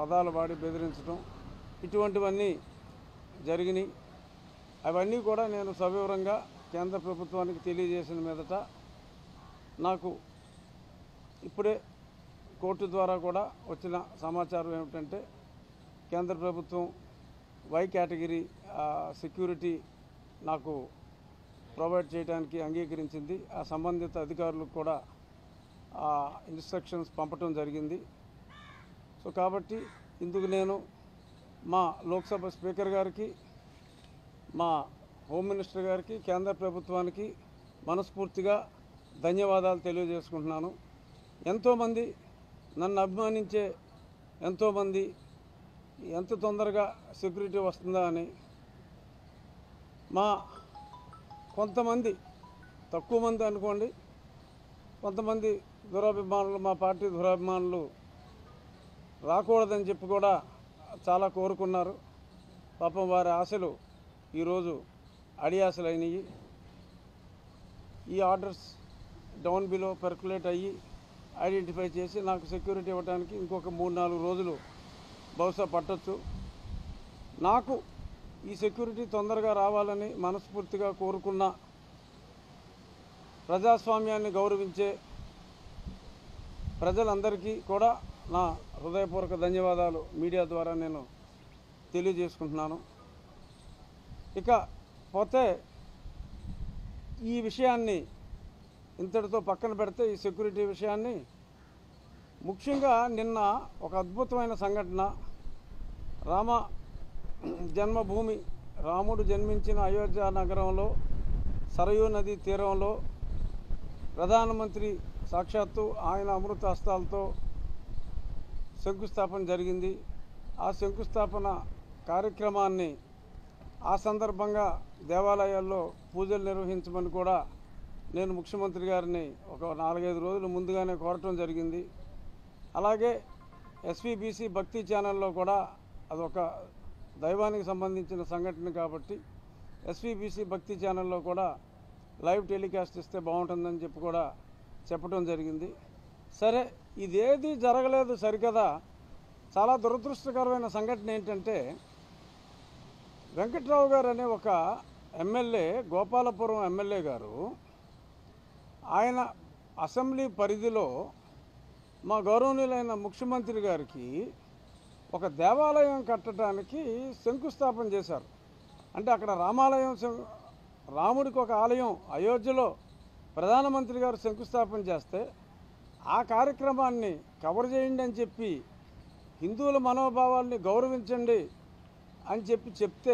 పదాలు వాడి బెదిరించడం ఇటువంటివన్నీ జరిగినాయి అవన్నీ కూడా నేను సవివరంగా కేంద్ర ప్రభుత్వానికి తెలియజేసిన మీదట నాకు ఇప్పుడే కోర్టు ద్వారా కూడా వచ్చిన సమాచారం ఏమిటంటే కేంద్ర ప్రభుత్వం వై కేటగిరీ ఆ, సెక్యూరిటీ నాకు ప్రొవైడ్ చేయడానికి అంగీకరించింది ఆ సంబంధిత అధికారులకు కూడా ఆ ఇన్స్ట్రక్షన్స్ పంపటం జరిగింది సో కాబట్టి ఇందుకు నేను మా లోక్సభ స్పీకర్ గారికి మా హోమ్ మినిస్టర్ గారికి కేంద్ర ప్రభుత్వానికి మనస్ఫూర్తిగా ధన్యవాదాలు తెలియజేసుకుంటున్నాను ఎంతోమంది నన్ను అభిమానించే ఎంతోమంది ఎంత తొందరగా సెక్యూరిటీ వస్తుందా అని మా కొంతమంది తక్కువ మంది అనుకోండి కొంతమంది దురాభిమానులు మా పార్టీ దురాభిమానులు రాకూడదని చెప్పి కూడా చాలా కోరుకున్నారు పాపం వారి ఆశలు ఈరోజు అడియాసలు అయినాయి ఈ ఆర్డర్స్ డౌన్ బిలో పర్కులేట్ అయ్యి ఐడెంటిఫై చేసి నాకు సెక్యూరిటీ ఇవ్వడానికి ఇంకొక మూడు నాలుగు రోజులు బహుశా పట్టొచ్చు నాకు ఈ సెక్యూరిటీ తొందరగా రావాలని మనస్ఫూర్తిగా కోరుకున్న ప్రజాస్వామ్యాన్ని గౌరవించే ప్రజలందరికీ కూడా నా హృదయపూర్వక ధన్యవాదాలు మీడియా ద్వారా నేను తెలియజేసుకుంటున్నాను ఇక పోతే ఈ విషయాన్ని ఇంతటితో పక్కన పెడితే ఈ సెక్యూరిటీ విషయాన్ని ముఖ్యంగా నిన్న ఒక అద్భుతమైన సంఘటన రామ జన్మభూమి రాముడు జన్మించిన అయోధ్య నగరంలో సరయూ నది తీరంలో ప్రధానమంత్రి సాక్షాత్తు ఆయన అమృత హస్తాలతో శంకుస్థాపన జరిగింది ఆ శంకుస్థాపన కార్యక్రమాన్ని ఆ సందర్భంగా దేవాలయాల్లో పూజలు నిర్వహించమని కూడా నేను ముఖ్యమంత్రి గారిని ఒక నాలుగైదు రోజులు ముందుగానే కోరటం జరిగింది అలాగే ఎస్విబిసి భక్తి ఛానల్లో కూడా అదొక దైవానికి సంబంధించిన సంఘటన కాబట్టి ఎస్విబిసి భక్తి ఛానల్లో కూడా లైవ్ టెలికాస్ట్ ఇస్తే బాగుంటుందని చెప్పి కూడా చెప్పడం జరిగింది సరే ఇదేది జరగలేదు సరికదా చాలా దురదృష్టకరమైన సంఘటన ఏంటంటే వెంకట్రావు గారు అనే ఒక ఎమ్మెల్యే గోపాలపురం ఎమ్మెల్యే గారు ఆయన అసెంబ్లీ పరిధిలో మా గౌరవనీయులైన ముఖ్యమంత్రి గారికి ఒక దేవాలయం కట్టడానికి శంకుస్థాపన చేశారు అంటే అక్కడ రామాలయం శం- రాముడికి ఒక ఆలయం అయోధ్యలో ప్రధానమంత్రి గారు శంకుస్థాపన చేస్తే ఆ కార్యక్రమాన్ని కవర్ చేయండి అని చెప్పి హిందువుల మనోభావాల్ని గౌరవించండి అని చెప్పి చెప్తే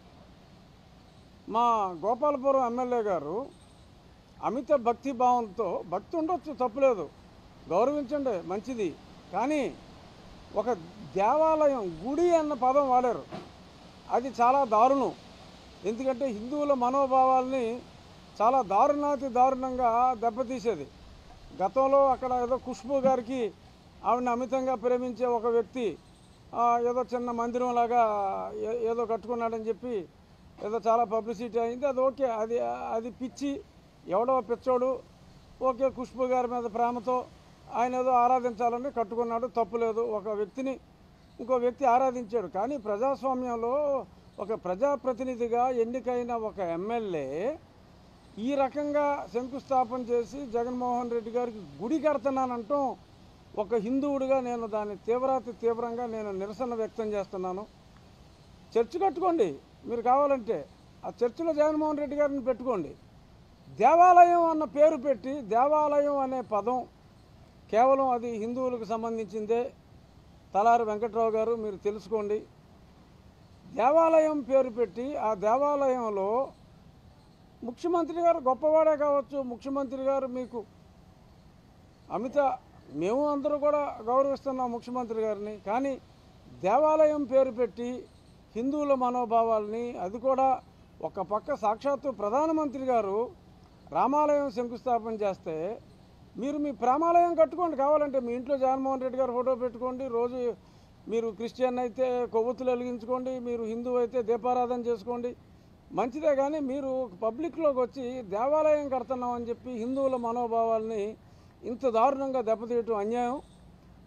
మా గోపాలపురం ఎమ్మెల్యే గారు అమిత భక్తి భావంతో భక్తి ఉండొచ్చు తప్పులేదు గౌరవించండి మంచిది కానీ ఒక దేవాలయం గుడి అన్న పదం వాడారు అది చాలా దారుణం ఎందుకంటే హిందువుల మనోభావాల్ని చాలా దారుణాతి దారుణంగా దెబ్బతీసేది గతంలో అక్కడ ఏదో ఖుష్బు గారికి ఆవిడని అమితంగా ప్రేమించే ఒక వ్యక్తి ఆ, ఏదో చిన్న మందిరం లాగా ఏ- ఏదో కట్టుకున్నాడని చెప్పి ఏదో చాలా పబ్లిసిటీ అయింది అది ఓకే అది అది పిచ్చి ఎవడో పిచ్చోడు ఓకే ఖుష్బు గారి మీద ప్రేమతో ఆయన ఏదో ఆరాధించాలని కట్టుకున్నాడు తప్పులేదు ఒక వ్యక్తిని ఇంకో వ్యక్తి ఆరాధించాడు కానీ ప్రజాస్వామ్యంలో ఒక ప్రజాప్రతినిధిగా ఎన్నికైన ఒక ఎమ్మెల్యే ఈ రకంగా శంకుస్థాపన చేసి జగన్మోహన్ రెడ్డి గారికి గుడి కడుతున్నానంటాం ఒక హిందువుడిగా నేను దాన్ని తీవ్రాతి తీవ్రంగా నేను నిరసన వ్యక్తం చేస్తున్నాను చర్చ్ కట్టుకోండి మీరు కావాలంటే ఆ చర్చిలో జగన్మోహన్ రెడ్డి గారిని పెట్టుకోండి దేవాలయం అన్న పేరు పెట్టి దేవాలయం అనే పదం కేవలం అది హిందువులకు సంబంధించిందే తలారి వెంకట్రావు గారు మీరు తెలుసుకోండి దేవాలయం పేరు పెట్టి ఆ దేవాలయంలో ముఖ్యమంత్రి గారు గొప్పవాడే కావచ్చు ముఖ్యమంత్రి గారు మీకు అమిత మేము అందరూ కూడా గౌరవిస్తున్నాం ముఖ్యమంత్రి గారిని కానీ దేవాలయం పేరు పెట్టి హిందువుల మనోభావాల్ని అది కూడా ఒక పక్క సాక్షాత్తు ప్రధానమంత్రి గారు రామాలయం శంకుస్థాపన చేస్తే మీరు మీ ప్రేమాలయం కట్టుకోండి కావాలంటే మీ ఇంట్లో జగన్మోహన్ రెడ్డి గారు ఫోటో పెట్టుకోండి రోజు మీరు క్రిస్టియన్ అయితే కొవ్వొత్తులు వెలిగించుకోండి మీరు హిందూ అయితే దీపారాధన చేసుకోండి మంచిదే కానీ మీరు పబ్లిక్లోకి వచ్చి దేవాలయం కడుతున్నామని చెప్పి హిందువుల మనోభావాల్ని ఇంత దారుణంగా దెబ్బతీయటం అన్యాయం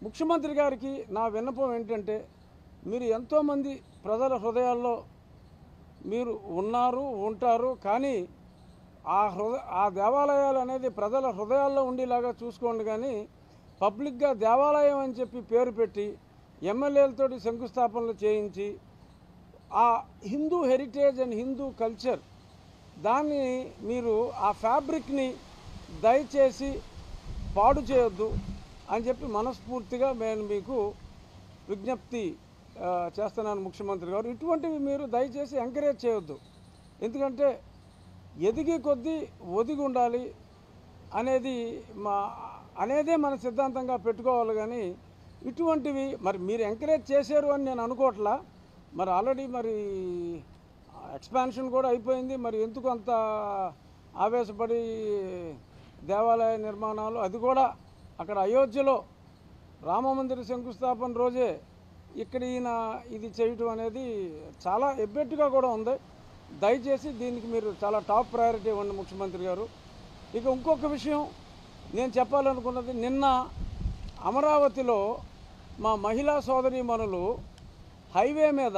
ముఖ్యమంత్రి గారికి నా విన్నపం ఏంటంటే మీరు ఎంతోమంది ప్రజల హృదయాల్లో మీరు ఉన్నారు ఉంటారు కానీ ఆ హృదయ ఆ దేవాలయాలు అనేది ప్రజల హృదయాల్లో ఉండేలాగా చూసుకోండి కానీ పబ్లిక్గా దేవాలయం అని చెప్పి పేరు పెట్టి ఎమ్మెల్యేలతోటి శంకుస్థాపనలు చేయించి ఆ Hindu heritage and Hindu culture దాన్ని మీరు ఆ ఫ్యాబ్రిక్ని దయచేసి పాడు చేయొద్దు అని చెప్పి మనస్ఫూర్తిగా నేను మీకు విజ్ఞప్తి ఆ, చేస్తున్నాను ముఖ్యమంత్రి గారు ఇటువంటివి మీరు దయచేసి ఎంకరేజ్ చేయొద్దు ఎందుకంటే ఎదిగి కొద్దీ ఒదిగి ఉండాలి అనేది మా అనేదే మన సిద్ధాంతంగా పెట్టుకోవాలి కానీ ఇటువంటివి మరి మీరు ఎంకరేజ్ చేశారు అని నేను అనుకోవట్లా మరి ఆల్రెడీ మరి ఎక్స్పాన్షన్ కూడా అయిపోయింది మరి ఎందుకు అంత ఆవేశపడి దేవాలయ నిర్మాణాలు అది కూడా అక్కడ అయోధ్యలో రామమందిర శంకుస్థాపన రోజే ఇక్కడ ఈయన ఇది చేయటం అనేది చాలా ఎబ్బెట్టుగా కూడా ఉంది దయచేసి దీనికి మీరు చాలా టాప్ ప్రయారిటీ ఇవ్వండి ముఖ్యమంత్రి గారు ఇక ఇంకొక విషయం నేను చెప్పాలనుకున్నది నిన్న అమరావతిలో మా మహిళా సోదరీమణులు హైవే మీద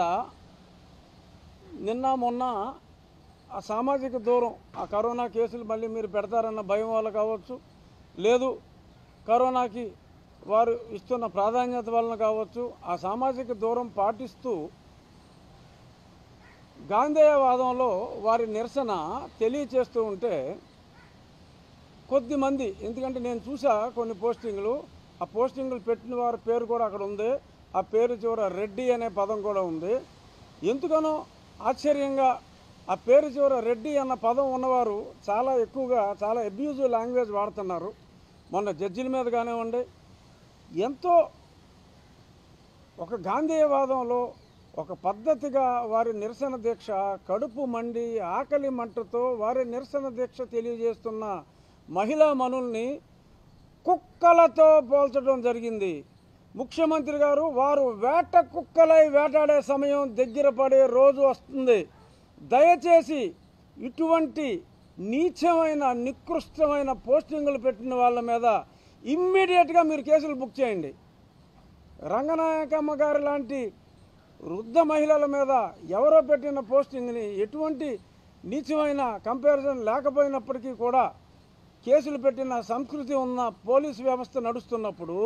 నిన్న మొన్న ఆ సామాజిక దూరం ఆ కరోనా కేసులు మళ్ళీ మీరు పెడతారన్న భయం వల్ల కావచ్చు లేదు కరోనాకి వారు ఇస్తున్న ప్రాధాన్యత వలన కావచ్చు ఆ సామాజిక దూరం పాటిస్తూ గాంధేయవాదంలో వారి నిరసన తెలియచేస్తూ ఉంటే కొద్దిమంది ఎందుకంటే నేను చూసా కొన్ని పోస్టింగ్లు ఆ పోస్టింగ్లు పెట్టిన వారి పేరు కూడా అక్కడ ఉంది ఆ పేరు చివర రెడ్డి అనే పదం కూడా ఉంది ఎందుకనో ఆశ్చర్యంగా ఆ పేరు చివర రెడ్డి అన్న పదం ఉన్నవారు చాలా ఎక్కువగా చాలా అబ్యూజివ్ లాంగ్వేజ్ వాడుతున్నారు మొన్న జడ్జిల మీద కానివ్వండి ఎంతో ఒక గాంధేయవాదంలో ఒక పద్ధతిగా వారి నిరసన దీక్ష కడుపు మండి ఆకలి మంటతో వారి నిరసన దీక్ష తెలియజేస్తున్న మహిళా మనుల్ని కుక్కలతో పోల్చడం జరిగింది ముఖ్యమంత్రి గారు వారు వేట కుక్కలై వేటాడే సమయం దగ్గర పడే రోజు వస్తుంది దయచేసి ఇటువంటి నీచమైన నికృష్టమైన పోస్టింగులు పెట్టిన వాళ్ళ మీద ఇమ్మీడియట్గా మీరు కేసులు బుక్ చేయండి రంగనాయకమ్మ గారి లాంటి వృద్ధ మహిళల మీద ఎవరో పెట్టిన పోస్టింగ్ని ఎటువంటి నీచమైన కంపారిజన్ లేకపోయినప్పటికీ కూడా కేసులు పెట్టిన సంస్కృతి ఉన్న పోలీసు వ్యవస్థ నడుస్తున్నప్పుడు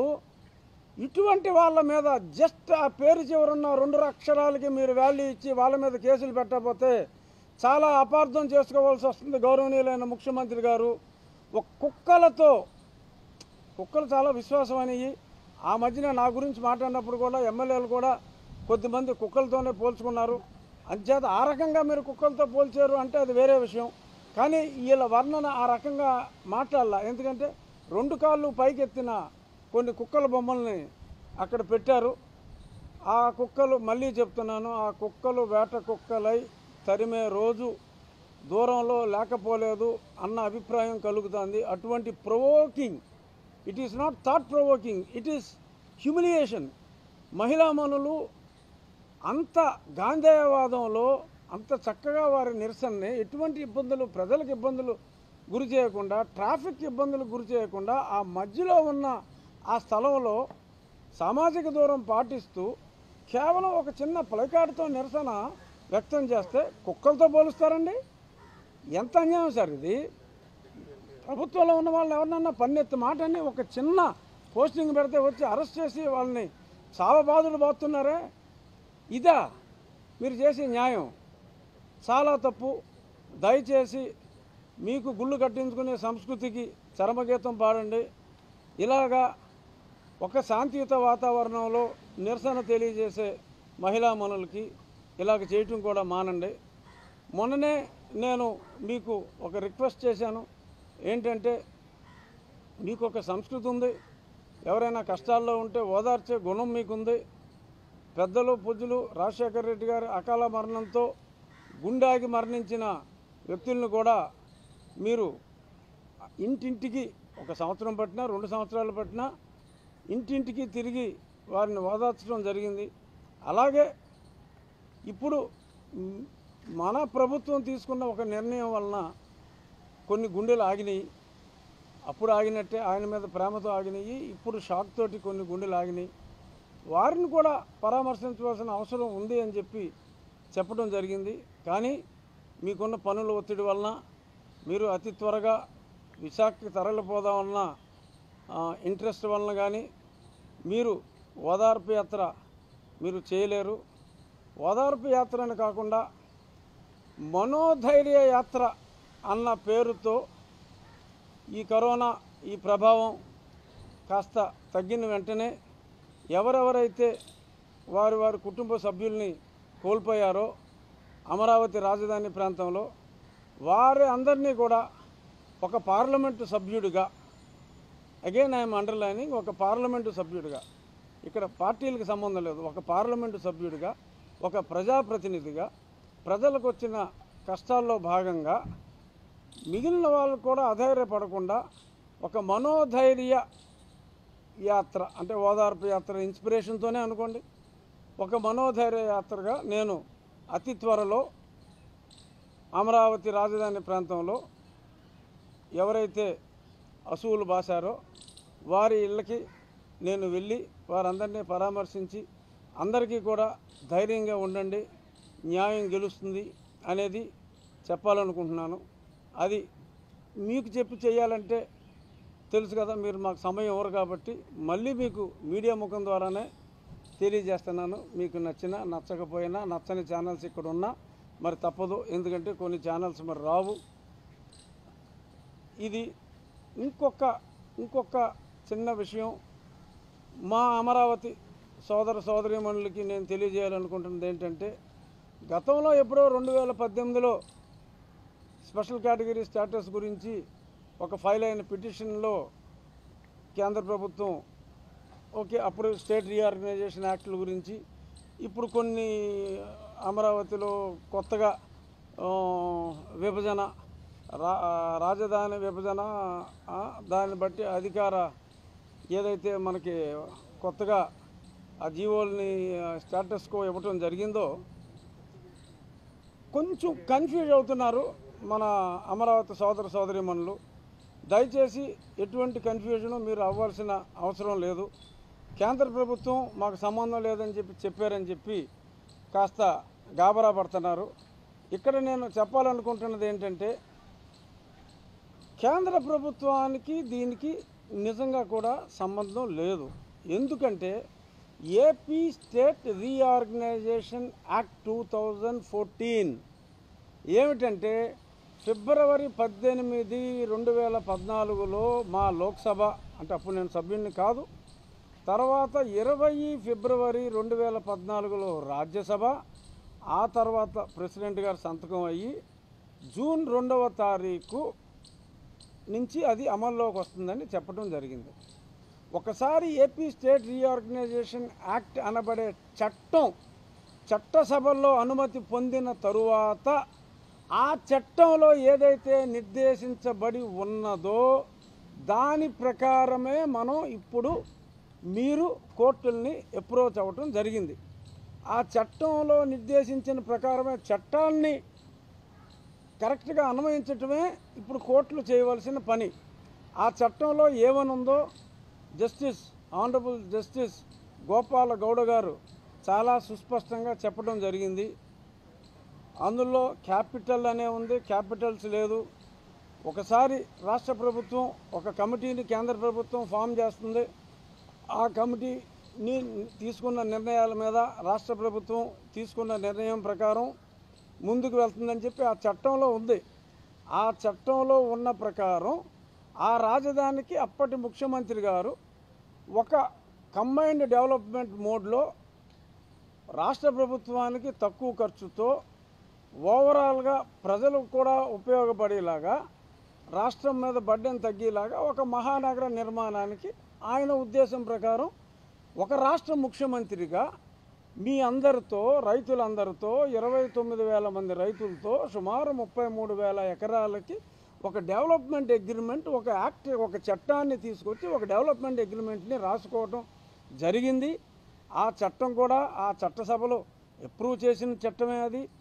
ఇటువంటి వాళ్ళ మీద జస్ట్ ఆ పేరు చివరున్న రెండు అక్షరాలకి మీరు వాల్యూ ఇచ్చి వాళ్ళ మీద కేసులు పెట్టకపోతే చాలా అపార్థం చేసుకోవాల్సి వస్తుంది గౌరవనీయులైన ముఖ్యమంత్రి గారు ఒక కుక్కలతో కుక్కలు చాలా విశ్వాసమైనవి ఆ మధ్యన నా గురించి మాట్లాడినప్పుడు కూడా ఎమ్మెల్యేలు కూడా కొద్దిమంది కుక్కలతోనే పోల్చుకున్నారు అంచేత ఆ రకంగా మీరు కుక్కలతో పోల్చారు అంటే అది వేరే విషయం కానీ వీళ్ళ వర్ణన ఆ రకంగా మాట్లాడాల ఎందుకంటే రెండు కాళ్ళు పైకెత్తిన కొన్ని కుక్కల బొమ్మల్ని అక్కడ పెట్టారు ఆ కుక్కలు మళ్ళీ చెప్తున్నాను ఆ కుక్కలు వేట కుక్కలై తరిమే రోజు దూరంలో లేకపోలేదు అన్న అభిప్రాయం కలుగుతుంది అటువంటి provoking it is not thought provoking it is humiliation మహిళా మనులు అంత గాంధేయవాదంలో అంత చక్కగా వారి నిరసనని ఎటువంటి ఇబ్బందులు ప్రజలకు ఇబ్బందులు గురి చేయకుండా ట్రాఫిక్ ఇబ్బందులకు గురి చేయకుండా ఆ మధ్యలో ఉన్న ఆ స్థలంలో సామాజిక దూరం పాటిస్తూ కేవలం ఒక చిన్న ప్లైకార్డ్తో నిరసన వ్యక్తం చేస్తే కుక్కలతో పోలుస్తారండి ఎంత అన్యాయం సార్ ఇది ప్రభుత్వంలో ఉన్న వాళ్ళని ఎవరినన్నా పన్నెత్తి మాట అని ఒక చిన్న పోస్టింగ్ పెడితే వచ్చి అరెస్ట్ చేసి వాళ్ళని చావబాదులు బాతున్నారే ఇదా మీరు చేసే న్యాయం చాలా తప్పు దయచేసి మీకు గుళ్ళు కట్టించుకునే సంస్కృతికి చరమగీతం పాడండి ఇలాగా ఒక శాంతియుత వాతావరణంలో నిరసన తెలియజేసే మహిళా మనులకి ఇలాగ చేయటం కూడా మానండి మొన్ననే నేను మీకు ఒక రిక్వెస్ట్ చేశాను ఏంటంటే మీకు ఒక సంస్కృతి ఉంది ఎవరైనా కష్టాల్లో ఉంటే ఓదార్చే గుణం మీకుంది పెద్దలు పూజ్యులు రాజశేఖర రెడ్డి గారి అకాల మరణంతో గుండాగి మరణించిన వ్యక్తులను కూడా మీరు ఇంటింటికి ఒక సంవత్సరం పట్టినా రెండు సంవత్సరాలు పట్టినా ఇంటింటికి తిరిగి వారిని ఓదార్చడం జరిగింది అలాగే ఇప్పుడు మ్, మన ప్రభుత్వం తీసుకున్న ఒక నిర్ణయం వలన కొన్ని గుండెలు ఆగినాయి అప్పుడు ఆగినట్టే ఆయన మీద ప్రేమతో ఆగినాయి ఇప్పుడు షాక్ తోటి కొన్ని గుండెలు ఆగినాయి వారిని కూడా పరామర్శించవలసిన అవసరం ఉంది అని చెప్పి చెప్పడం జరిగింది కానీ మీకున్న పనుల ఒత్తిడి వలన మీరు అతి త్వరగా విశాఖకి తరలిపోదామన్న ఆ, ఇంట్రెస్ట్ వలన కానీ మీరు ఓదార్పు యాత్ర మీరు చేయలేరు ఓదార్పు యాత్ర అని కాకుండా మనోధైర్య యాత్ర అన్న పేరుతో ఈ కరోనా ఈ ప్రభావం కాస్త తగ్గిన వెంటనే ఎవరెవరైతే వారి వారి కుటుంబ సభ్యుల్ని కోల్పోయారో అమరావతి రాజధాని ప్రాంతంలో వారి అందరినీ కూడా ఒక పార్లమెంటు సభ్యుడిగా అగైన్ ఐఎమ్ అండర్లైనింగ్ ఒక పార్లమెంటు సభ్యుడిగా ఇక్కడ పార్టీలకు సంబంధం లేదు ఒక పార్లమెంటు సభ్యుడిగా ఒక ప్రజాప్రతినిధిగా ప్రజలకు వచ్చిన కష్టాల్లో భాగంగా మిగిలిన వాళ్ళు కూడా అధైర్యపడకుండా ఒక మనోధైర్య యాత్ర అంటే ఓదార్పు యాత్ర ఇన్స్పిరేషన్తోనే అనుకోండి ఒక మనోధైర్య యాత్రగా నేను అతి త్వరలో అమరావతి రాజధాని ప్రాంతంలో ఎవరైతే అసువులు బాసారో వారి ఇళ్ళకి నేను వెళ్ళి వారందరినీ పరామర్శించి అందరికీ కూడా ధైర్యంగా ఉండండి న్యాయం గెలుస్తుంది అనేది చెప్పాలనుకుంటున్నాను అది మీకు చెప్పి చేయాలంటే తెలుసు కదా మీరు మాకు సమయం ఇవ్వరు కాబట్టి మళ్ళీ మీకు మీడియా ముఖం ద్వారానే తెలియజేస్తున్నాను మీకు నచ్చిన నచ్చకపోయినా నచ్చని ఛానల్స్ ఇక్కడ ఉన్నా మరి తప్పదు ఎందుకంటే కొన్ని ఛానల్స్ మరి రావు ఇది ఇంకొక ఇంకొక చిన్న విషయం మా అమరావతి సోదర సోదరీమణులకి నేను తెలియజేయాలనుకుంటున్నది ఏంటంటే గతంలో ఎప్పుడో రెండు వేల పద్దెనిమిదిలో స్పెషల్ కేటగిరీ స్టేటస్ గురించి ఒక ఫైల్ అయిన పిటిషన్లో కేంద్ర ప్రభుత్వం ఓకే అప్పుడు స్టేట్ రీఆర్గనైజేషన్ యాక్ట్ల గురించి ఇప్పుడు కొన్ని అమరావతిలో కొత్తగా ఆ, విభజన రా రాజధాని విభజన ఆ, దాన్ని బట్టి అధికార ఏదైతే మనకి కొత్తగా ఆ జీవోల్ని స్టేటస్కో ఇవ్వటం జరిగిందో కొంచెం కన్ఫ్యూజ్ అవుతున్నారు మన అమరావతి సోదర సోదరిమణులు దయచేసి ఎటువంటి కన్ఫ్యూజను మీరు అవ్వాల్సిన అవసరం లేదు కేంద్ర ప్రభుత్వం మాకు సంబంధం లేదని చెప్పి చెప్పారని చెప్పి కాస్త గాబరా పడుతున్నారు ఇక్కడ నేను చెప్పాలనుకుంటున్నది ఏంటంటే కేంద్ర ప్రభుత్వానికి దీనికి నిజంగా కూడా సంబంధం లేదు ఎందుకంటే AP state reorganisation act two thousand fourteen ఏమిటంటే ఫిబ్రవరి పద్దెనిమిది రెండు వేల పద్నాలుగులో మా లోక్సభ అంటే అప్పుడు నేను సభ్యుడిని కాదు తర్వాత ఇరవై ఫిబ్రవరి రెండు వేల పద్నాలుగులో రాజ్యసభ ఆ తర్వాత ప్రెసిడెంట్ గారు సంతకం అయ్యి జూన్ రెండవ తారీఖు నుంచి అది అమల్లోకి వస్తుందని చెప్పడం జరిగింది ఒకసారి ఏపీ స్టేట్ రీఆర్గనైజేషన్ యాక్ట్ అనబడే చట్టం చట్టసభల్లో అనుమతి పొందిన తరువాత ఆ చట్టంలో ఏదైతే నిర్దేశించబడి ఉన్నదో దాని ప్రకారమే మనం ఇప్పుడు మీరు కోర్టుల్ని అప్రోచ్ అవ్వటం జరిగింది ఆ చట్టంలో నిర్దేశించిన ప్రకారమే చట్టాన్ని కరెక్ట్గా అన్వయించటమే ఇప్పుడు కోర్టులు చేయవలసిన పని ఆ చట్టంలో ఏమనుందో justice honourable justice Gopala Gowda గారు చాలా సుస్పష్టంగా చెప్పడం జరిగింది అందులో క్యాపిటల్ అనే ఉంది క్యాపిటల్స్ లేదు ఒకసారి రాష్ట్ర ప్రభుత్వం ఒక కమిటీని కేంద్ర ప్రభుత్వం ఫామ్ చేస్తుంది ఆ కమిటీని తీసుకున్న నిర్ణయాల మీద రాష్ట్ర ప్రభుత్వం తీసుకున్న నిర్ణయం ప్రకారం ముందుకు వెళ్తుందని చెప్పి ఆ చట్టంలో ఉంది ఆ చట్టంలో ఉన్న ప్రకారం ఆ రాజధానికి అప్పటి ముఖ్యమంత్రి గారు ఒక కంబైన్డ్ డెవలప్మెంట్ మోడ్లో రాష్ట్ర ప్రభుత్వానికి తక్కువ ఖర్చుతో ఓవరాల్గా ప్రజలకు కూడా ఉపయోగపడేలాగా రాష్ట్రం మీద బడ్డెన్ తగ్గేలాగా ఒక మహానగర నిర్మాణానికి ఆయన ఉద్దేశం ప్రకారం ఒక రాష్ట్ర ముఖ్యమంత్రిగా మీ అందరితో రైతులందరితో ఇరవై తొమ్మిది వేల మంది రైతులతో సుమారు ముప్పై మూడు వేల ఎకరాలకి ఒక డెవలప్మెంట్ అగ్రిమెంట్ ఒక యాక్ట్ ఒక చట్టాన్ని తీసుకొచ్చి ఒక డెవలప్మెంట్ అగ్రిమెంట్ని రాసుకోవడం జరిగింది ఆ చట్టం కూడా ఆ చట్టసభలో అప్రూవ్ చేసిన చట్టమే అది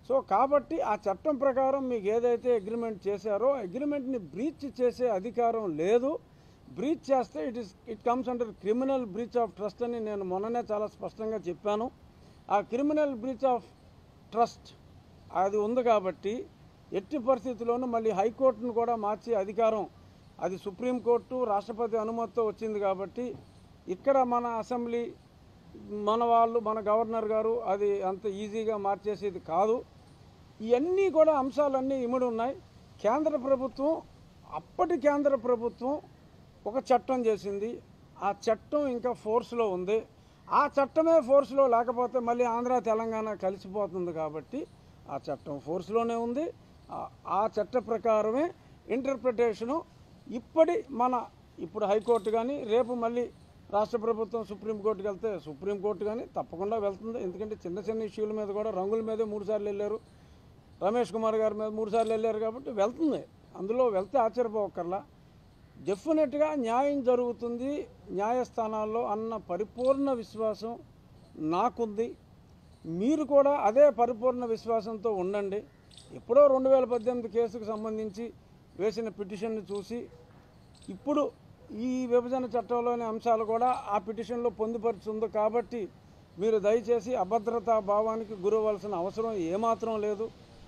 సో కాబట్టి ఆ చట్టం ప్రకారం మీకు ఏదైతే అగ్రిమెంట్ చేశారో అగ్రిమెంట్ని బ్రీచ్ చేసే అధికారం లేదు బ్రీచ్ చేస్తే it is it comes under criminal breach of trust అని నేను మొన్ననే చాలా స్పష్టంగా చెప్పాను ఆ క్రిమినల్ బ్రీచ్ ఆఫ్ ట్రస్ట్ అది ఉంది కాబట్టి ఎట్టి పరిస్థితుల్లోనూ మళ్ళీ హైకోర్టును కూడా మార్చే అధికారం అది సుప్రీంకోర్టు రాష్ట్రపతి అనుమతితో వచ్చింది కాబట్టి ఇక్కడ మన అసెంబ్లీ మన వాళ్ళు మన గవర్నర్ గారు అది అంత ఈజీగా మార్చేసేది కాదు ఇవన్నీ కూడా అంశాలన్నీ ఇమిడి ఉన్నాయి కేంద్ర ప్రభుత్వం అప్పటి కేంద్ర ప్రభుత్వం ఒక చట్టం చేసింది ఆ చట్టం ఇంకా ఫోర్స్లో ఉంది ఆ చట్టమే ఫోర్స్లో లేకపోతే మళ్ళీ ఆంధ్ర తెలంగాణ కలిసిపోతుంది కాబట్టి ఆ చట్టం ఫోర్స్లోనే ఉంది ఆ- ఆ చట్ట ప్రకారమే ఇంటర్ప్రిటేషను ఇప్పటి మన ఇప్పుడు హైకోర్టు కానీ రేపు మళ్ళీ రాష్ట్ర ప్రభుత్వం సుప్రీంకోర్టుకి వెళ్తే సుప్రీంకోర్టు కానీ తప్పకుండా వెళ్తుంది ఎందుకంటే చిన్న చిన్న ఇష్యూల మీద కూడా రంగుల మీదే మూడు సార్లు వెళ్ళారు రమేష్ కుమార్ గారి మీద మూడు సార్లు వెళ్ళారు కాబట్టి వెళ్తుంది అందులో వెళ్తే ఆశ్చర్యపోకర్లా డెఫినెట్గా న్యాయం జరుగుతుంది న్యాయస్థానాల్లో అన్న పరిపూర్ణ విశ్వాసం నాకుంది మీరు కూడా అదే పరిపూర్ణ విశ్వాసంతో ఉండండి ఎప్పుడో రెండు వేల పద్దెనిమిది కేసుకు సంబంధించి వేసిన పిటిషన్ని చూసి ఇప్పుడు ఈ విభజన చట్టంలోని అంశాలు కూడా ఆ పిటిషన్లో పొందుపరుచుంది కాబట్టి మీరు దయచేసి అభద్రతా భావానికి గురవలసిన అవసరం ఏమాత్రం లేదు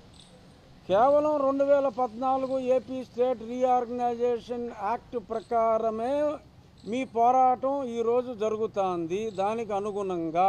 కేవలం రెండు వేల పద్నాలుగు ఏపీ స్టేట్ రీఆర్గనైజేషన్ యాక్ట్ ప్రకారమే మీ పోరాటం ఈరోజు జరుగుతోంది దానికి అనుగుణంగా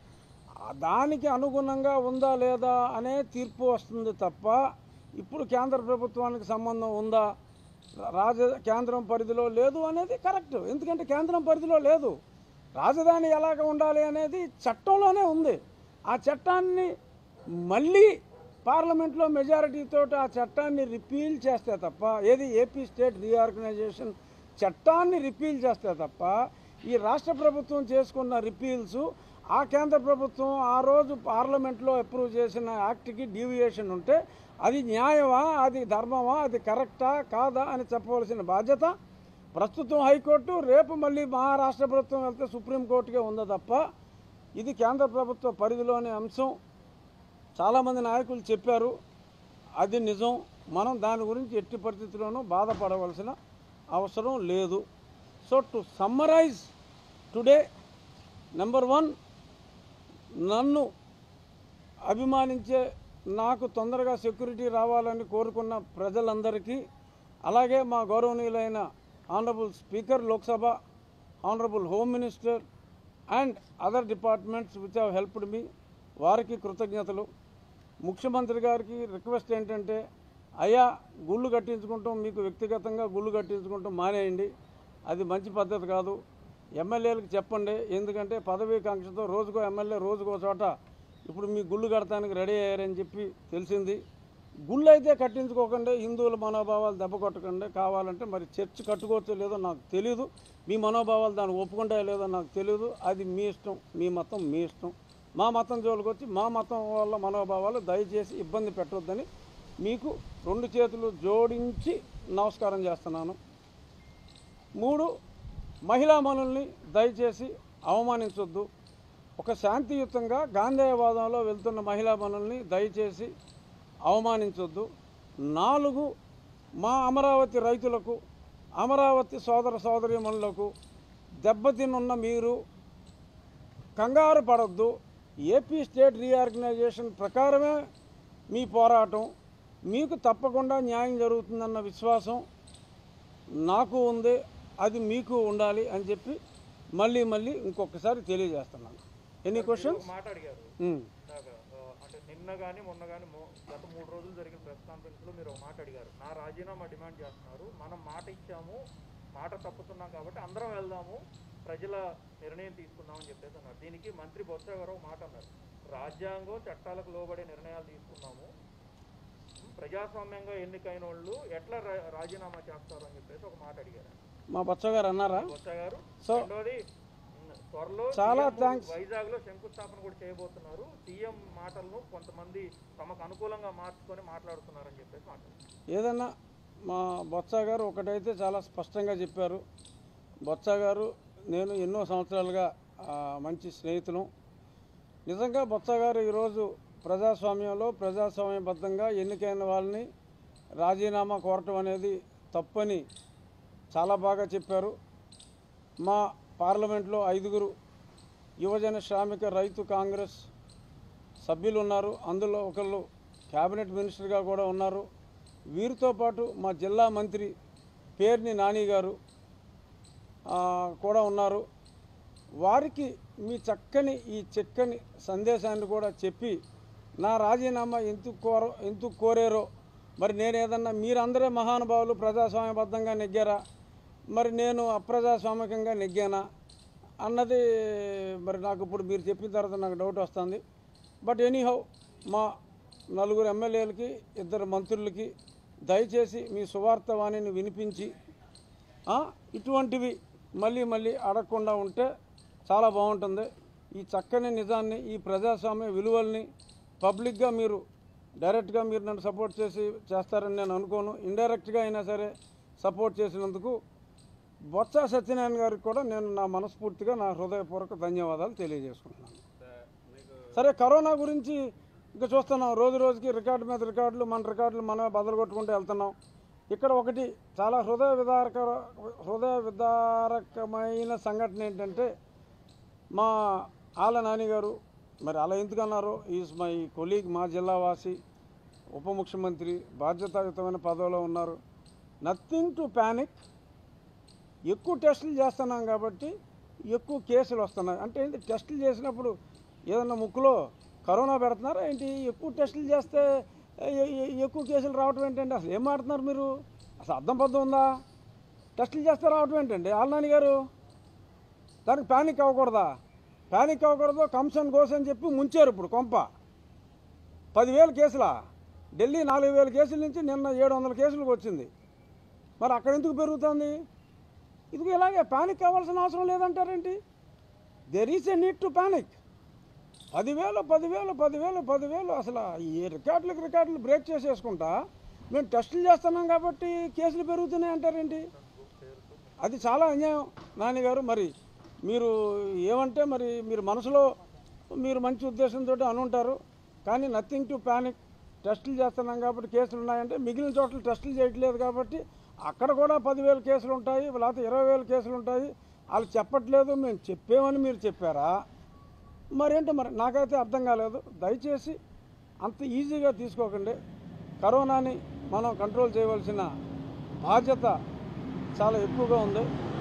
ఆ దానికి అనుగుణంగా ఉందా లేదా అనే తీర్పు వస్తుంది తప్ప ఇప్పుడు కేంద్ర ప్రభుత్వానికి సంబంధం ఉందా రాజ కేంద్రం పరిధిలో లేదు అనేది కరెక్ట్ ఎందుకంటే కేంద్రం పరిధిలో లేదు రాజధాని ఎలాగ ఉండాలి అనేది చట్టంలోనే ఉంది ఆ చట్టాన్ని మళ్ళీ పార్లమెంట్లో మెజారిటీతో ఆ చట్టాన్ని రిపీల్ చేస్తే తప్ప ఏది ఏపీ స్టేట్ రీఆర్గనైజేషన్ చట్టాన్ని రిపీల్ చేస్తే తప్ప ఈ రాష్ట్ర ప్రభుత్వం చేసుకున్న రిపీల్స్ ఆ కేంద్ర ప్రభుత్వం ఆ రోజు పార్లమెంట్లో అప్రూవ్ చేసిన యాక్ట్కి డీవియేషన్ ఉంటే అది న్యాయమా అది ధర్మమా అది కరెక్టా కాదా అని చెప్పవలసిన బాధ్యత ప్రస్తుతం హైకోర్టు రేపు మళ్ళీ మహారాష్ట్ర ప్రభుత్వం వెళ్తే సుప్రీంకోర్టుకే ఉందా తప్ప ఇది కేంద్ర ప్రభుత్వ పరిధిలోని అంశం చాలామంది నాయకులు చెప్పారు అది నిజం మనం దాని గురించి ఎట్టి పరిస్థితుల్లోనూ బాధపడవలసిన అవసరం లేదు so to summarise today number one నన్ను అభిమానించే నాకు తొందరగా సెక్యూరిటీ రావాలని కోరుకున్న ప్రజలందరికీ అలాగే మా గౌరవనీయులైన honourable speaker Lok Sabha honourable home minister and other departments which have helped me వారికి కృతజ్ఞతలు ముఖ్యమంత్రి గారికి రిక్వెస్ట్ ఏంటంటే అయ్యా గుళ్ళు కట్టించుకుంటాం మీకు వ్యక్తిగతంగా గుళ్ళు కట్టించుకుంటాం మానేయండి అది మంచి పద్ధతి కాదు ఎమ్మెల్యేలకు చెప్పండి ఎందుకంటే పదవీ కాంక్షతో రోజుకో ఎమ్మెల్యే రోజుకో చోట ఇప్పుడు మీ గుళ్ళు కడతానికి రెడీ అయ్యారని చెప్పి తెలిసింది గుళ్ళు అయితే కట్టించుకోకండి హిందువుల మనోభావాలు దెబ్బ కొట్టకండి కావాలంటే మరి చర్చ్ కట్టుకోవచ్చో లేదో నాకు తెలియదు మీ మనోభావాలు దాన్ని ఒప్పుకుంటాయో లేదో నాకు తెలియదు అది మీ ఇష్టం మీ మతం మీ ఇష్టం మా మతం జోలికి వచ్చి మా మతం వాళ్ళ మనోభావాలు దయచేసి ఇబ్బంది పెట్టొద్దని మీకు రెండు చేతులు జోడించి నమస్కారం చేస్తున్నాను మూడు మహిళా మనుల్ని దయచేసి అవమానించొద్దు ఒక శాంతియుతంగా గాంధేయవాదంలో వెళ్తున్న మహిళా మనుల్ని దయచేసి అవమానించొద్దు నాలుగు మా అమరావతి రైతులకు అమరావతి సోదర సోదరీమణులకు దెబ్బతినున్న మీరు కంగారు పడొద్దు ఏపీ స్టేట్ రీఆర్గనైజేషన్ ప్రకారమే మీ పోరాటం మీకు తప్పకుండా న్యాయం జరుగుతుందన్న విశ్వాసం నాకు ఉంది అది మీకు ఉండాలి అని చెప్పి మళ్ళీ మళ్ళీ ఇంకొకసారి తెలియజేస్తున్నాను ఎనీ క్వశ్చన్స్ మాట అడిగారు ఇందాక, ఆ, అంటే నిన్న కానీ మొన్న కానీ గత మూడు రోజులు జరిగిన ప్రెస్ కాన్ఫరెన్స్ లో మీరు ఒక మాట అడిగారు నా రాజీనామా డిమాండ్ చేస్తున్నారు మనం మాట ఇచ్చాము మాట తప్పుతున్నాం కాబట్టి అందరం వెళ్దాము ప్రజల నిర్ణయం తీసుకుందామని చెప్పేసి అన్నారు దీనికి మంత్రి బొత్స గారు ఒక మాట అన్నారు రాజ్యాంగం చట్టాలకు లోబడే నిర్ణయాలు తీసుకున్నాము ప్రజాస్వామ్యంగా ఎన్నికైన వాళ్ళు ఎట్లా రా- రాజీనామా చేస్తారు అని చెప్పేసి ఒక మాట అడిగారు మా బచ్చ గారు అన్నారా బొత్స గారు సో రెండోది ఉమ్, త్వరలో చాలా సీఎం థాంక్స్. వైజాగ్ లో శంకుస్థాపన కూడా చేయబోతున్నారు సీఎం మాటలను కొంతమంది తమకు అనుకూలంగా మార్చుకొని మాట్లాడుతున్నారని చెప్పేసి మాట్లాడుతున్నారు ఏదన్నా మా బొత్స గారు ఒకటైతే చాలా స్పష్టంగా చెప్పారు బొత్స గారు నేను ఎన్నో సంవత్సరాలుగా ఆ, మంచి స్నేహితులు నిజంగా బొత్స గారు ఈరోజు ప్రజాస్వామ్యంలో ప్రజాస్వామ్యబద్ధంగా ఎన్నికైన వాళ్ళని రాజీనామా కోరటం అనేది తప్పని చాలా బాగా చెప్పారు మా పార్లమెంట్లో ఐదుగురు యువజన శ్రామిక రైతు కాంగ్రెస్ సభ్యులు ఉన్నారు అందులో ఒకళ్ళు క్యాబినెట్ మినిస్టర్గా కూడా ఉన్నారు వీరితో పాటు మా జిల్లా మంత్రి పేర్ని నాని గారు ఆ, కూడా ఉన్నారు వారికి మీ చక్కని ఈ చక్కని సందేశాన్ని కూడా చెప్పి నా రాజీనామా ఎందుకు కోర ఎందుకు కోరారో మరి నేను ఏదన్నా మీరందరే మహానుభావులు ప్రజాస్వామ్యబద్ధంగా నెగ్గారా మరి నేను అప్రజాస్వామికంగా నెగ్గానా అన్నది మరి నాకు ఇప్పుడు మీరు చెప్పిన తర్వాత నాకు డౌట్ వస్తుంది బట్ ఎనీహౌ మా నలుగురు ఎమ్మెల్యేలకి ఇద్దరు మంత్రులకి దయచేసి మీ సువార్త వాణిని వినిపించి ఆ, ఇటువంటివి మళ్ళీ మళ్ళీ అడగకుండా ఉంటే చాలా బాగుంటుంది ఈ చక్కని నిజాన్ని ఈ ప్రజాస్వామ్య విలువల్ని పబ్లిక్గా మీరు డైరెక్ట్గా మీరు నన్ను సపోర్ట్ చేసి చేస్తారని నేను అనుకోను ఇండైరెక్ట్గా అయినా సరే సపోర్ట్ చేసినందుకు బొత్స సత్యనారాయణ గారికి కూడా నేను నా మనస్ఫూర్తిగా నా హృదయపూర్వక ధన్యవాదాలు తెలియజేసుకుంటున్నాను సరే కరోనా గురించి ఇంకా చూస్తున్నాం రోజు రోజుకి రికార్డు మీద రికార్డులు మన రికార్డులు మనమే బదులు కొట్టుకుంటూ వెళ్తున్నాం ఇక్కడ ఒకటి చాలా హృదయ విదారక హృదయ విదారకమైన సంఘటన ఏంటంటే మా ఆల నాని గారు మరి అలా ఎందుకన్నారు ఈజ్ మై కొలీగ్ మా జిల్లా వాసి ఉప ముఖ్యమంత్రి బాధ్యతాయుతమైన పదవిలో ఉన్నారు నథింగ్ టు ప్యానిక్ ఎక్కువ టెస్టులు చేస్తున్నాం కాబట్టి ఎక్కువ కేసులు వస్తున్నాయి అంటే ఏంటి టెస్టులు చేసినప్పుడు ఏదన్నా ముక్కులో కరోనా పెడుతున్నారా ఏంటి ఎక్కువ టెస్టులు చేస్తే ఎ- ఎ- ఎక్కువ కేసులు రావటం ఏంటండి అసలు ఏం మాడుతున్నారు మీరు అసలు అర్థం పద్ధం ఉందా టెస్టులు చేస్తే రావటం ఏంటండి ఆల్నాని గారు దానికి ప్యానిక్ అవ్వకూడదా ప్యానిక్ అవ్వకూడదు కమ్స్ అండ్ గోస్ అని చెప్పి ముంచారు ఇప్పుడు కొంప పదివేల కేసులా ఢిల్లీ నాలుగు వేల కేసుల నుంచి నిన్న ఏడు వందల కేసులకు వచ్చింది మరి అక్కడ ఎందుకు పెరుగుతుంది ఇది ఇలాగే ప్యానిక్ అవ్వాల్సిన అవసరం లేదంటారేంటి there is a need to panic పదివేలు పదివేలు పదివేలు పదివేలు అసలు ఈ రికార్డులకు రికార్డులు బ్రేక్ చేసేసుకుంటా మేము టెస్టులు చేస్తున్నాం కాబట్టి కేసులు పెరుగుతున్నాయి అంటారేంటి అది చాలా అన్యాయం నాన్నగారు మరి మీరు ఏమంటే మరి మీరు మనసులో మీరు మంచి ఉద్దేశంతో అనుంటారు కానీ నథింగ్ టు ప్యానిక్ టెస్టులు చేస్తున్నాం కాబట్టి కేసులు ఉన్నాయంటే మిగిలిన చోట్ల టెస్టులు చేయట్లేదు కాబట్టి అక్కడ కూడా పదివేల కేసులు ఉంటాయి లేకపోతే ఇరవై వేల కేసులు ఉంటాయి వాళ్ళు చెప్పట్లేదు మేము చెప్పామని మీరు చెప్పారా మరేంటో మరి నాకైతే అర్థం కాలేదు దయచేసి అంత ఈజీగా తీసుకోకండి కరోనాని మనం కంట్రోల్ చేయవలసిన బాధ్యత చాలా ఎక్కువగా ఉంది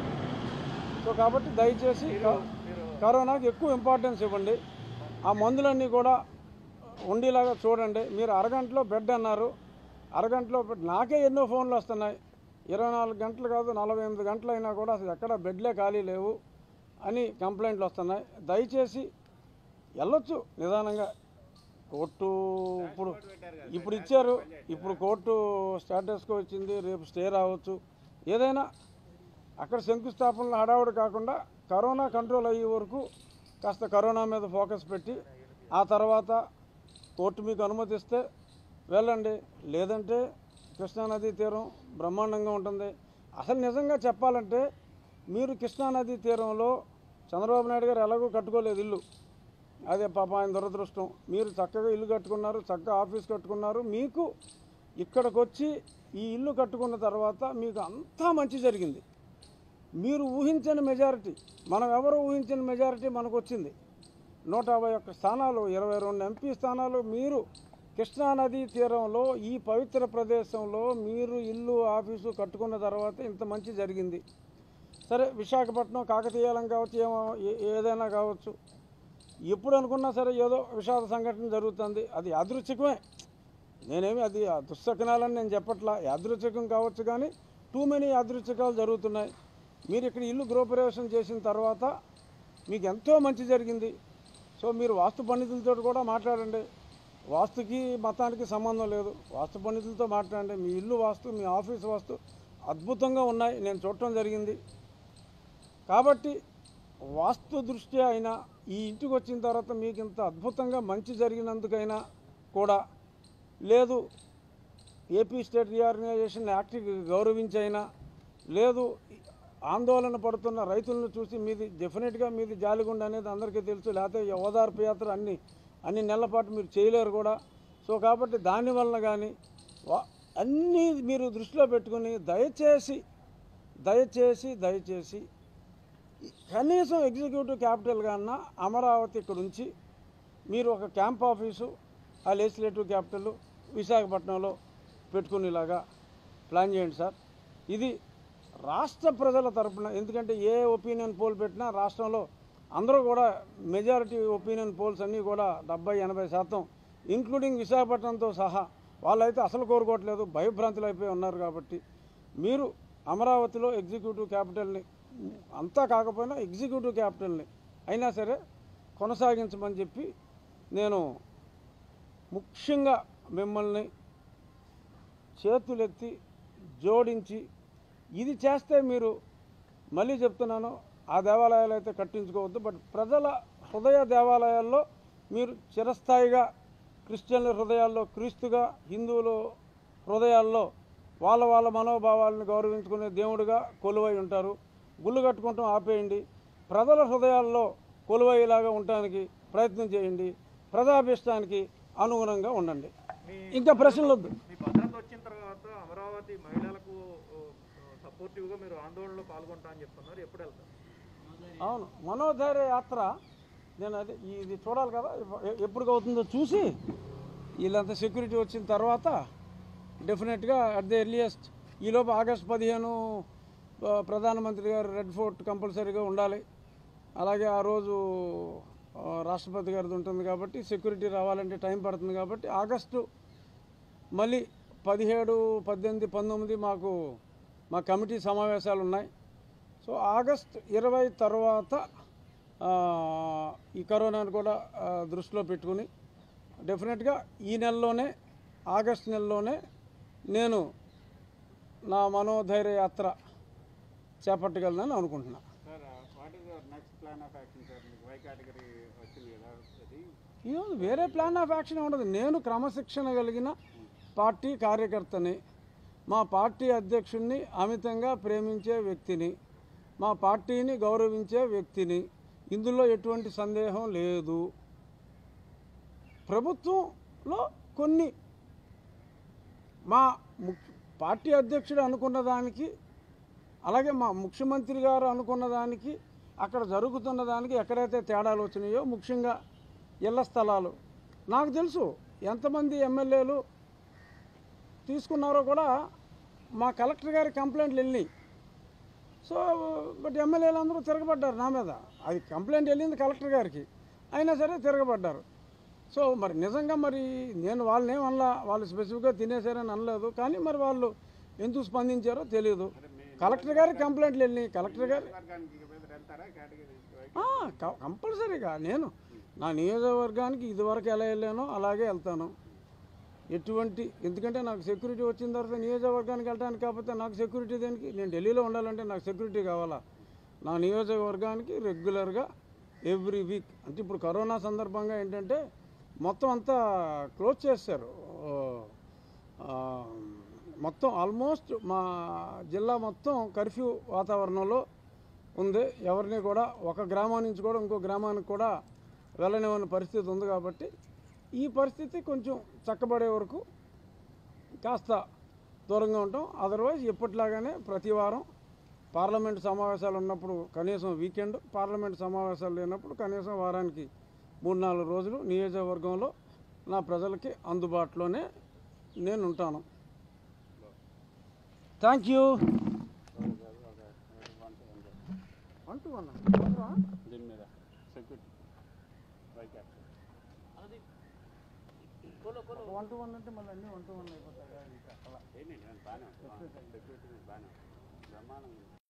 సో కాబట్టి దయచేసి క- కరోనాకి ఎక్కువ ఇంపార్టెన్స్ ఇవ్వండి ఆ మందులన్నీ కూడా ఉండేలాగా చూడండి మీరు అరగంటలో బెడ్ అన్నారు అరగంటలో బెడ్ నాకే ఎన్నో ఫోన్లు వస్తున్నాయి ఇరవై నాలుగు గంటలు కాదు నలభై ఎనిమిది గంటలు అయినా కూడా అసలు ఎక్కడ బెడ్లే ఖాళీ లేవు అని కంప్లైంట్లు వస్తున్నాయి దయచేసి వెళ్ళొచ్చు నిదానంగా కోర్టు ఇప్పుడు ఇప్పుడు ఇచ్చారు ఇప్పుడు కోర్టు స్టాటస్కి వచ్చింది రేపు స్టే రావచ్చు ఏదైనా అక్కడ శంకుస్థాపనలు హడావుడి కాకుండా కరోనా కంట్రోల్ అయ్యే వరకు కాస్త కరోనా మీద ఫోకస్ పెట్టి ఆ తర్వాత కోర్టు మీకు అనుమతిస్తే వెళ్ళండి లేదంటే కృష్ణానదీ తీరం బ్రహ్మాండంగా ఉంటుంది అసలు నిజంగా చెప్పాలంటే మీరు కృష్ణానదీ తీరంలో చంద్రబాబు నాయుడు గారు ఎలాగో కట్టుకోలేదు ఇల్లు అదే పాప ఆయన దురదృష్టం మీరు చక్కగా ఇల్లు కట్టుకున్నారు చక్కగా ఆఫీస్ కట్టుకున్నారు మీకు ఇక్కడికి వచ్చి ఈ ఇల్లు కట్టుకున్న తర్వాత మీకు అంతా మంచి జరిగింది మీరు ఊహించని మెజారిటీ మనం ఎవరు ఊహించని మెజారిటీ మనకు వచ్చింది నూట యాభై ఒక్క స్థానాలు ఇరవై రెండు ఎంపీ స్థానాలు మీరు కృష్ణానదీ తీరంలో ఈ పవిత్ర ప్రదేశంలో మీరు ఇల్లు ఆఫీసు కట్టుకున్న తర్వాత ఇంత మంచి జరిగింది సరే విశాఖపట్నం కాకతీయాలం కావచ్చు ఏమో ఏ- ఏదైనా కావచ్చు ఎప్పుడు అనుకున్నా సరే ఏదో విషాద సంఘటన జరుగుతుంది అది యాదృచ్ఛికమే నేనేమి అది ఆ దుశ్శకనాలని నేను చెప్పట్లా యాదృచ్ఛికం కావచ్చు కానీ టూ మెనీ యాదృచ్ఛికాలు జరుగుతున్నాయి మీరు ఇక్కడ ఇల్లు గృహప్రవేశం చేసిన తర్వాత మీకు ఎంతో మంచి జరిగింది సో మీరు వాస్తు పండితులతో కూడా మాట్లాడండి వాస్తుకి మతానికి సంబంధం లేదు వాస్తు పండితులతో మాట్లాడండి మీ ఇల్లు వాస్తు మీ ఆఫీస్ వాస్తు అద్భుతంగా ఉన్నాయి నేను చూడటం జరిగింది కాబట్టి వాస్తు దృష్ట్యా అయినా ఈ ఇంటికి వచ్చిన తర్వాత మీకు ఇంత అద్భుతంగా మంచి జరిగినందుకైనా కూడా లేదు ఏపీ స్టేట్ రీఆర్గనైజేషన్ యాక్ట్ గౌరవించైనా లేదు ఆందోళన పడుతున్న రైతులను చూసి మీది డెఫినెట్గా మీది జాలిగుండ అనేది అందరికీ తెలుసు లేకపోతే ఈ ఓదార్పు యాత్ర అన్ని అన్ని నెలల పాటు మీరు చేయలేరు కూడా సో కాబట్టి దాని వలన కానీ వా- అన్నీ మీరు దృష్టిలో పెట్టుకుని దయచేసి దయచేసి దయచేసి కనీసం ఎగ్జిక్యూటివ్ క్యాపిటల్ కన్నా అమరావతి ఇక్కడ ఉంచి మీరు ఒక క్యాంప్ ఆఫీసు ఆ లెజిస్లేటివ్ క్యాపిటల్ విశాఖపట్నంలో పెట్టుకునేలాగా ప్లాన్ చేయండి సార్ ఇది రాష్ట్ర ప్రజల తరపున ఎందుకంటే ఏ ఒపీనియన్ పోల్ పెట్టినా రాష్ట్రంలో అందరూ కూడా మెజారిటీ ఒపీనియన్ పోల్స్ అన్నీ కూడా డెబ్బై ఎనభై శాతం ఇంక్లూడింగ్ విశాఖపట్నంతో సహా వాళ్ళైతే అసలు కోరుకోవట్లేదు భయభ్రాంతులు అయిపోయి ఉన్నారు కాబట్టి మీరు అమరావతిలో ఎగ్జిక్యూటివ్ క్యాపిటల్ని అంతా కాకపోయినా ఎగ్జిక్యూటివ్ క్యాపిటల్ని అయినా సరే కొనసాగించమని చెప్పి నేను ముఖ్యంగా మిమ్మల్ని చేతులెత్తి జోడించి ఇది చేస్తే మీరు మళ్ళీ చెప్తున్నాను ఆ దేవాలయాలు అయితే కట్టించుకోవద్దు బట్ ప్రజల హృదయ దేవాలయాల్లో మీరు చిరస్థాయిగా క్రిస్టియన్ల హృదయాల్లో క్రీస్తుగా హిందువుల హృదయాల్లో వాళ్ళ వాళ్ళ మనోభావాలను గౌరవించుకునే దేవుడిగా కొలువై ఉంటారు గుళ్ళు కట్టుకుంటాం ఆపేయండి ప్రజల హృదయాల్లో కొలువయ్యేలాగా ఉండటానికి ప్రయత్నం చేయండి ప్రజాభిష్టానికి అనుగుణంగా ఉండండి మీ ఇంకా ప్రశ్నలు వద్దు మీ భద్రత వచ్చిన తర్వాత అమరావతి మహిళలకు సపోర్టివ్గా మీరు ఆందోళనలో పాల్గొంటా అని చెప్తున్నారు ఎప్పుడు వెళ్తారు అవును మనోధైర్య యాత్ర నేను అది ఇది చూడాలి కదా ఎ- ఎప్పుడు అవుతుందో చూసి వీళ్ళంతా సెక్యూరిటీ వచ్చిన తర్వాత డెఫినెట్గా అట్ ది ఎర్లియస్ట్ ఈలోపు ఆగస్ట్ పదిహేను ఆ, ప్రధానమంత్రి గారు రెడ్ ఫోర్ట్ కంపల్సరీగా ఉండాలి అలాగే ఆ రోజు ఆ, రాష్ట్రపతి గారిది ఉంటుంది కాబట్టి సెక్యూరిటీ రావాలంటే టైం పడుతుంది కాబట్టి ఆగస్టు మళ్ళీ పదిహేడు పద్దెనిమిది పంతొమ్మిది మాకు మా కమిటీ సమావేశాలు ఉన్నాయి సో ఆగస్ట్ ఇరవై తర్వాత ఆ, ఈ కరోనాను కూడా ఆ, దృష్టిలో పెట్టుకుని డెఫినెట్గా ఈ నెలలోనే ఆగస్ట్ నెలలోనే నేను నా మనోధైర్య యాత్ర చేపట్టగలనని అనుకుంటున్నా sir what is your next plan of action sir మీకు వై కేటగిరీ వచ్చింది కదా అది ఈరోజు వేరే ప్లాన్ ఆఫ్ యాక్షన్ ఉండదు నేను క్రమశిక్షణ కలిగిన పార్టీ కార్యకర్తని మా పార్టీ అధ్యక్షుడిని అమితంగా ప్రేమించే వ్యక్తిని మా పార్టీని గౌరవించే వ్యక్తిని ఇందులో ఎటువంటి సందేహం లేదు ప్రభుత్వంలో కొన్ని మా ముఖ్య పార్టీ అధ్యక్షుడు అనుకున్న దానికి అలాగే మా ముఖ్యమంత్రి గారు అనుకున్న దానికి అక్కడ జరుగుతున్న దానికి ఎక్కడైతే తేడాలు వచ్చినాయో ముఖ్యంగా ఇళ్ల స్థలాలు నాకు తెలుసు ఎంతమంది ఎమ్మెల్యేలు తీసుకున్నారో కూడా మా కలెక్టర్ గారి కంప్లైంట్లు వెళ్ళినాయి సో బట్ ఎమ్మెల్యేలు అందరూ తిరగబడ్డారు నా మీద అది కంప్లైంట్ వెళ్ళింది కలెక్టర్ గారికి అయినా సరే తిరగబడ్డారు సో మరి నిజంగా మరి నేను వాళ్ళని ఏమనలా వాళ్ళు స్పెసిఫిక్గా తినేశారని అనలేదు కానీ మరి వాళ్ళు ఎందుకు స్పందించారో తెలియదు కలెక్టర్ గారికి కంప్లైంట్లు వెళ్ళినాయి కలెక్టర్ గారు వర్గానికి ఇక మీద వెళ్తారా కేటగిరీ ఆ, క- కంపల్సరీగా నేను నా నియోజకవర్గానికి ఇదివరకు ఎలా వెళ్ళానో అలాగే వెళ్తాను ఎటువంటి ఎందుకంటే నాకు సెక్యూరిటీ వచ్చిన తర్వాత నియోజకవర్గానికి వెళ్ళడానికి కాకపోతే నాకు సెక్యూరిటీ దేనికి నేను ఢిల్లీలో ఉండాలంటే నాకు సెక్యూరిటీ కావాలా నా నియోజకవర్గానికి రెగ్యులర్గా ఎవ్రీ వీక్ అంటే ఇప్పుడు కరోనా సందర్భంగా ఏంటంటే మొత్తం అంతా క్లోజ్ చేశారు ఓ, ఆ, మొత్తం ఆల్మోస్ట్ మా జిల్లా మొత్తం కర్ఫ్యూ వాతావరణంలో ఉంది ఎవరిని కూడా ఒక గ్రామం నుంచి కూడా ఇంకో గ్రామానికి కూడా వెళ్ళనివ్వని పరిస్థితి ఉంది కాబట్టి ఈ పరిస్థితి కొంచెం చక్కబడే వరకు కాస్త దూరంగా ఉంటాం అదర్వైజ్ ఎప్పటిలాగానే ప్రతి వారం పార్లమెంట్ సమావేశాలు ఉన్నప్పుడు కనీసం వీకెండ్ పార్లమెంట్ సమావేశాలు లేనప్పుడు కనీసం వారానికి మూడు నాలుగు రోజులు నియోజకవర్గంలో నా ప్రజలకి అందుబాటులోనే నేను ఉంటాను thank you one to one దీని మీద security why capital one to one అంటే మళ్ళీ అన్నీ వన్ టు వన్ అయిపోతాయి ఏంటి బాగానే సెక్యూరిటీ బాగానే బ్రహ్మాండంగా